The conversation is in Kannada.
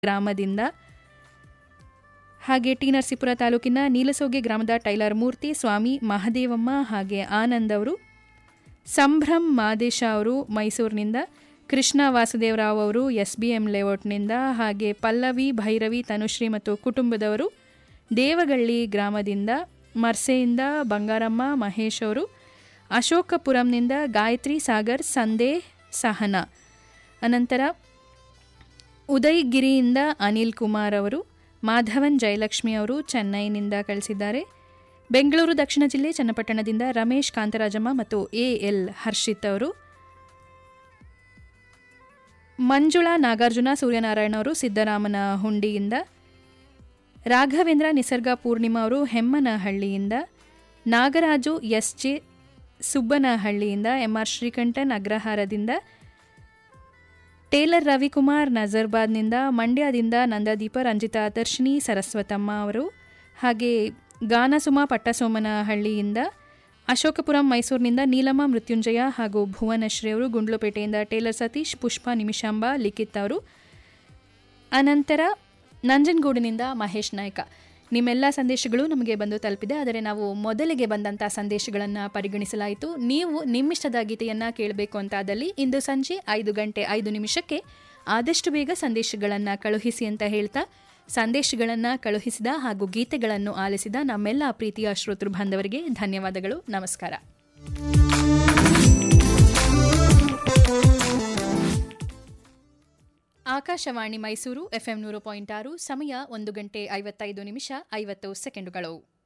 ಗ್ರಾಮದಿಂದ ಹಾಗೆ ಟಿ ನರಸೀಪುರ ತಾಲೂಕಿನ ನೀಲಸೋಗೆ ಗ್ರಾಮದ ಟೈಲರ್ ಮೂರ್ತಿ ಸ್ವಾಮಿ ಮಹದೇವಮ್ಮ ಹಾಗೆ ಆನಂದ್ ಅವರು ಸಂಭ್ರಮ್ ಮಾದೇಶ ಅವರು ಮೈಸೂರಿನಿಂದ ಕೃಷ್ಣ ವಾಸುದೇವರಾವ್ ಅವರು ಎಸ್ ಬಿ ಎಂ ಲೇಔಟ್ನಿಂದ ಹಾಗೆ ಪಲ್ಲವಿ ಭೈರವಿ ತನುಶ್ರೀ ಮತ್ತು ಕುಟುಂಬದವರು ದೇವಗಳ್ಳಿ ಗ್ರಾಮದಿಂದ ಮರ್ಸೆಯಿಂದ ಬಂಗಾರಮ್ಮ ಮಹೇಶ್ ಅವರು ಅಶೋಕಪುರಂನಿಂದ ಗಾಯತ್ರಿ ಸಾಗರ್ ಸಂದೇ ಸಹನಾ ಅನಂತರ ಉದಯಗಿರಿಯಿಂದ ಅನಿಲ್ ಕುಮಾರ್ ಅವರು ಮಾಧವನ್ ಜಯಲಕ್ಷ್ಮಿ ಅವರು ಚೆನ್ನೈನಿಂದ ಕಳಿಸಿದ್ದಾರೆ ಬೆಂಗಳೂರು ದಕ್ಷಿಣ ಜಿಲ್ಲೆ ಚನ್ನಪಟ್ಟಣದಿಂದ ರಮೇಶ್ ಕಾಂತರಾಜಮ್ಮ ಮತ್ತು ಎ ಎಲ್ ಹರ್ಷಿತ್ ಅವರು ಮಂಜುಳಾ ನಾಗಾರ್ಜುನ ಸೂರ್ಯನಾರಾಯಣ ಅವರು ಸಿದ್ದರಾಮನ ಹುಂಡಿಯಿಂದ ರಾಘವೇಂದ್ರ ನಿಸರ್ಗ ಪೂರ್ಣಿಮಾ ಅವರು ಹೆಮ್ಮನಹಳ್ಳಿಯಿಂದ ನಾಗರಾಜು ಎಸ್ ಜೆ ಸುಬ್ಬನಹಳ್ಳಿಯಿಂದ ಎಂಆರ್ ಶ್ರೀಕಂಠನ್ ಅಗ್ರಹಾರದಿಂದ ಟೇಲರ್ ರವಿಕುಮಾರ್ ನಜರ್ಬಾದ್ನಿಂದ ಮಂಡ್ಯದಿಂದ ನಂದದೀಪ ರಂಜಿತಾ ದರ್ಶಿನಿ ಸರಸ್ವತಮ್ಮ ಅವರು ಹಾಗೆ ಗಾನಸುಮ ಪಟ್ಟಸೋಮನಹಳ್ಳಿಯಿಂದ ಅಶೋಕಪುರಂ ಮೈಸೂರಿನಿಂದ ನೀಲಮ್ಮ ಮೃತ್ಯುಂಜಯ ಹಾಗೂ ಭುವನಶ್ರೀ ಅವರು ಗುಂಡ್ಲುಪೇಟೆಯಿಂದ ಟೇಲರ್ ಸತೀಶ್ ಪುಷ್ಪ ನಿಮಿಷಾಂಬ ಲಿಖಿತ್ ಅವರು ಅನಂತರ ನಂಜನಗೂಡಿನಿಂದ ಮಹೇಶ್ ನಾಯ್ಕ ನಿಮ್ಮೆಲ್ಲ ಸಂದೇಶಗಳು ನಮಗೆ ಬಂದು ತಲುಪಿದೆ ಆದರೆ ನಾವು ಮೊದಲಿಗೆ ಬಂದಂಥ ಸಂದೇಶಗಳನ್ನು ಪರಿಗಣಿಸಲಾಯಿತು ನೀವು ನಿಮ್ಮಿಷ್ಟದ ಗೀತೆಯನ್ನು ಕೇಳಬೇಕು ಅಂತಾದಲ್ಲಿ ಇಂದು ಸಂಜೆ ಐದು ಗಂಟೆ ಐದು ನಿಮಿಷಕ್ಕೆ ಆದಷ್ಟು ಬೇಗ ಸಂದೇಶಗಳನ್ನು ಕಳುಹಿಸಿ ಅಂತ ಹೇಳ್ತಾ ಸಂದೇಶಗಳನ್ನು ಕಳುಹಿಸಿದ ಹಾಗೂ ಗೀತೆಗಳನ್ನು ಆಲಿಸಿದ ನಮ್ಮೆಲ್ಲ ಪ್ರೀತಿಯ ಶ್ರೋತೃ ಬಾಂಧವರಿಗೆ ಧನ್ಯವಾದಗಳು ನಮಸ್ಕಾರ ಆಕಾಶವಾಣಿ ಮೈಸೂರು ಎಫ್ಎಂ ನೂರು ಪಾಯಿಂಟ್ ಆರು ಸಮಯ ಒಂದು ಗಂಟೆ ಐವತ್ತೈದು ನಿಮಿಷ ಐವತ್ತು ಸೆಕೆಂಡುಗಳು